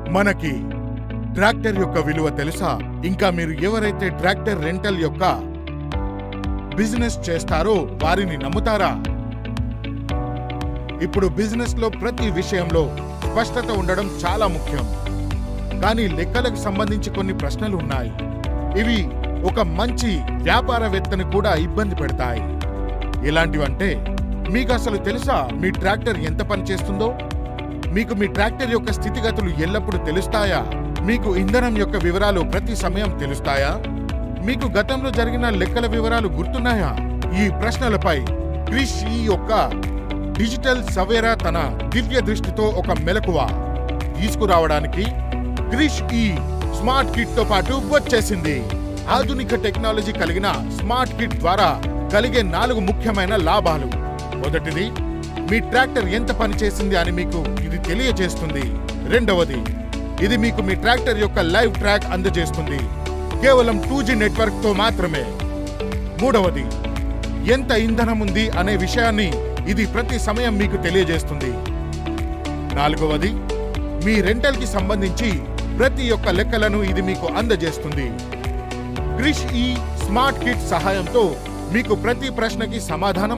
మనకి ట్రాక్టర్ యొక్క విలువ తెలుసా ఇంకా మీరు ఎవరైతే ట్రాక్టర్ రెంటల్ యొక్క బిజినెస్ చేస్తారో వారిని నమ్ముతారా ఇప్పుడు బిజినెస్ లో ప్రతి విషయంలో స్పష్టత ఉండడం చాలా ముఖ్యం కానీ లెక్కలకు సంబంధించి కొన్ని ప్రశ్నలు ఉన్నాయి ఇవి ఒక మంచి వ్యాపారవేత్తని కూడా ఇబ్బంది పెడతాయి ఎలాంటివంటే మీకు అసలు తెలుసా మీ ట్రాక్టర్ ఎంత పని చేస్తుందో మీకు మీ ట్రాక్టర్ యొక్క స్థితిగతులు ఎల్లప్పుడూ తెలుస్తాయా మీకు ఇంధనం యొక్క వివరాలు ప్రతి సమయం తెలుస్తాయా మీకు గతంలో జరిగిన లెక్కల వివరాలు గుర్తున్నాయా ఈ ప్రశ్నలపై క్రిష్ ఈ యొక్క డిజిటల్ సవేరా తన దివ్య దృష్టితో ఒక మెలకువ తీసుకురావడానికి క్రిష్ ఈ స్మార్ట్ కిట్ తో పాటు వచ్చేసింది ఆధునిక టెక్నాలజీ కలిగిన స్మార్ట్ కిట్ ద్వారా కలిగే నాలుగు ముఖ్యమైన లాభాలు మొదటిది మీ ట్రాక్టర్ ఎంత పని చేసింది అని మీకు ఇది తెలియజేస్తుంది రెండవది ఇది మీకు మీ ట్రాక్టర్ యొక్క లైవ్ ట్రాక్ అందజేస్తుంది కేవలం టూ జీ నెట్వర్క్ తో మాత్రమే మూడవది ఎంత ఇంధనం ఉంది అనే విషయాన్ని ఇది ప్రతి సమయం మీకు తెలియజేస్తుంది నాలుగవది మీ రెంటల్ కి సంబంధించి ప్రతి ఒక్క లెక్కలను ఇది మీకు అందజేస్తుంది క్రిష్ ఈ స్మార్ట్ కిట్ సహాయంతో మీకు ప్రతి ప్రశ్నకి సమాధానం